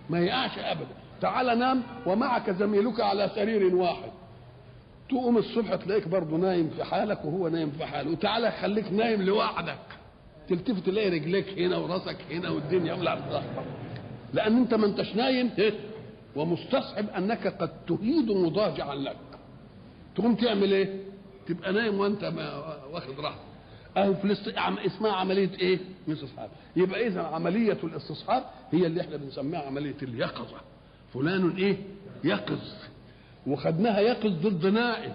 ما يقعش ابدا تعال نام ومعك زميلك على سرير واحد تقوم الصبح تلاقيك برضه نايم في حالك وهو نايم في حاله وتعالى خليك نايم لوحدك تلتفت تلاقي رجليك هنا وراسك هنا والدنيا ولا بتخبط لان انت ما انتش نايم إيه؟ ومستصحب انك قد تهيد مضاجعا لك تقوم تعمل ايه تبقى نايم وانت ما واخد راحتك اهو في الاست... عم... اسمها عمليه ايه استصحاب يبقى اذا عمليه الاستصحاب هي اللي احنا بنسميها عمليه اليقظه فلان ايه يقظ وخدناها يقظ ضد نائم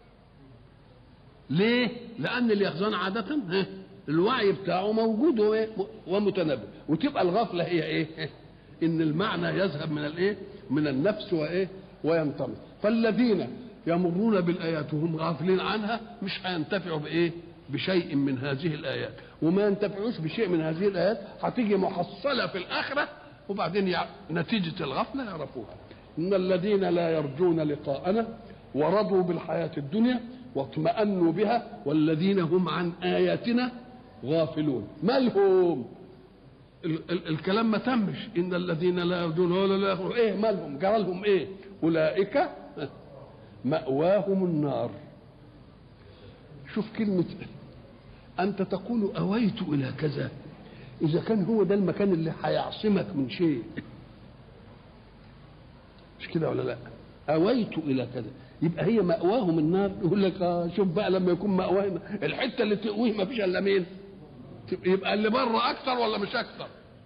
ليه لان اليقظان عاده ها الوعي بتاعه موجود وإيه؟ ومتنبه وتبقى الغفله هي ايه ان المعنى يذهب من الايه من النفس وايه وينطمس فالذين يمرون بالايات وهم غافلين عنها مش هينتفعوا بايه بشيء من هذه الايات وما ينتفعوش بشيء من هذه الايات هتيجي محصله في الاخره وبعدين يع... نتيجه الغفله يعرفوها ان الذين لا يرجون لقاءنا ورضوا بالحياه الدنيا واطمأنوا بها والذين هم عن اياتنا غافلون مالهم ال- ال- الكلام ما تمش ان الذين لا يرجون ولا لا يخرجون ايه مالهم جرى لهم ايه اولئك مأواهم النار شوف كلمة أنت تقول أويت إلى كذا إذا كان هو ده المكان اللي هيعصمك من شيء مش كده ولا لا أويت إلى كذا يبقى هي مأواهم النار يقول لك آه شوف بقى لما يكون مأواهم الحتة اللي تقويه ما فيش إلا مين يبقى اللي بره أكثر ولا مش أكثر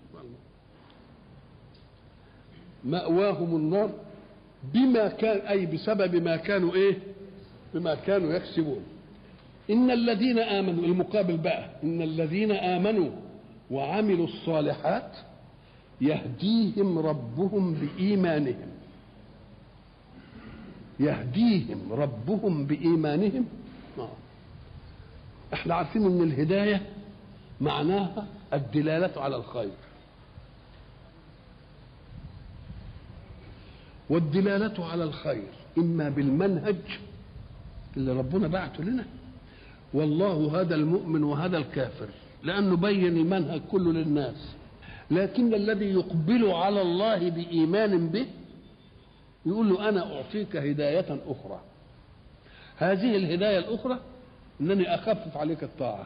مأواهم النار بما كان أي بسبب ما كانوا إيه بما كانوا يكسبون إن الذين آمنوا المقابل بقى إن الذين آمنوا وعملوا الصالحات يهديهم ربهم بإيمانهم يهديهم ربهم بإيمانهم آه. احنا عارفين ان الهداية معناها الدلالة على الخير والدلالة على الخير إما بالمنهج اللي ربنا بعته لنا والله هذا المؤمن وهذا الكافر لأنه بين المنهج كله للناس لكن الذي يقبل على الله بإيمان به يقول له أنا أعطيك هداية أخرى هذه الهداية الأخرى أنني أخفف عليك الطاعة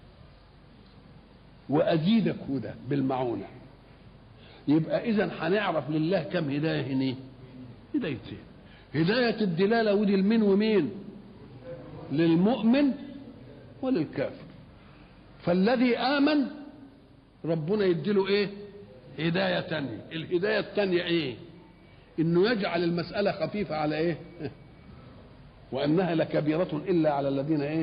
وأزيدك هدى بالمعونة يبقى إذا هنعرف لله كم هداية هنا هدايتين هداية الدلالة ودي لمين ومين للمؤمن وللكافر فالذي آمن ربنا يديله ايه هداية تانية الهداية التانية ايه انه يجعل المسألة خفيفة على ايه وانها لكبيرة الا على الذين ايه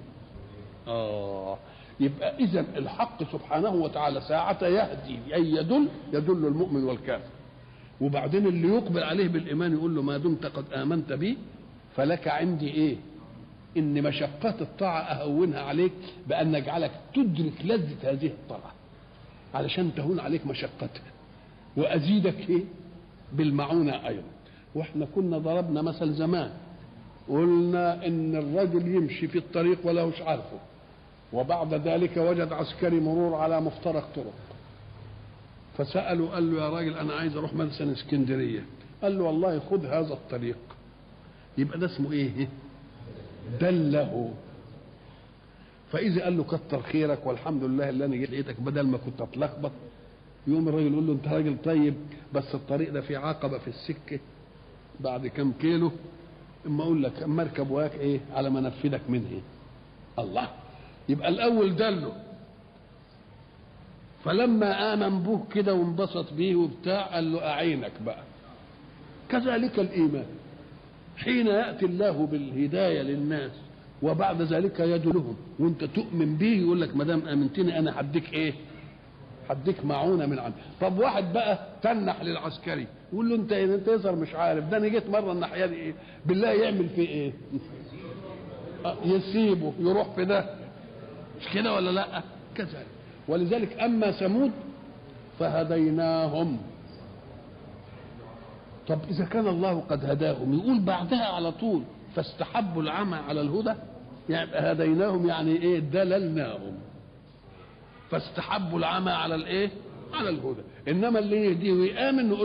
اه يبقى اذا الحق سبحانه وتعالى ساعة يهدي اي يدل يدل المؤمن والكافر وبعدين اللي يقبل عليه بالايمان يقول له ما دمت قد امنت بي فلك عندي ايه ان مشقات الطاعه اهونها عليك بان نجعلك تدرك لذه هذه الطاعه علشان تهون عليك مشقتها وازيدك ايه بالمعونه ايضا واحنا كنا ضربنا مثل زمان قلنا ان الرجل يمشي في الطريق ولا مش عارفه وبعد ذلك وجد عسكري مرور على مفترق طرق فسأله قال له يا راجل أنا عايز أروح مثلا اسكندرية قال له والله خذ هذا الطريق يبقى ده اسمه إيه؟ دله فإذا قال له كتر خيرك والحمد لله اللي أنا جيت لقيتك بدل ما كنت أتلخبط يوم الراجل يقول له أنت راجل طيب بس الطريق ده فيه عقبة في السكة بعد كم كيلو اما اقول لك اما اركب وياك ايه على ما انفذك منه إيه؟ الله يبقى الاول دله فلما امن به كده وانبسط بيه وبتاع قال له اعينك بقى كذلك الايمان حين ياتي الله بالهدايه للناس وبعد ذلك يدلهم وانت تؤمن به يقول لك ما دام امنتني انا هديك ايه؟ هديك معونه من عندي طب واحد بقى تنح للعسكري يقول له انت انت يظهر مش عارف ده انا جيت مره الناحيه دي ايه؟ بالله يعمل فيه ايه؟ يسيبه يروح في ده مش كده ولا لا؟ كذلك ولذلك اما ثمود فهديناهم طب اذا كان الله قد هداهم يقول بعدها على طول فاستحبوا العمى على الهدى يعني هديناهم يعني ايه دللناهم فاستحبوا العمى على الايه على الهدى انما اللي يهديه ويامن نقول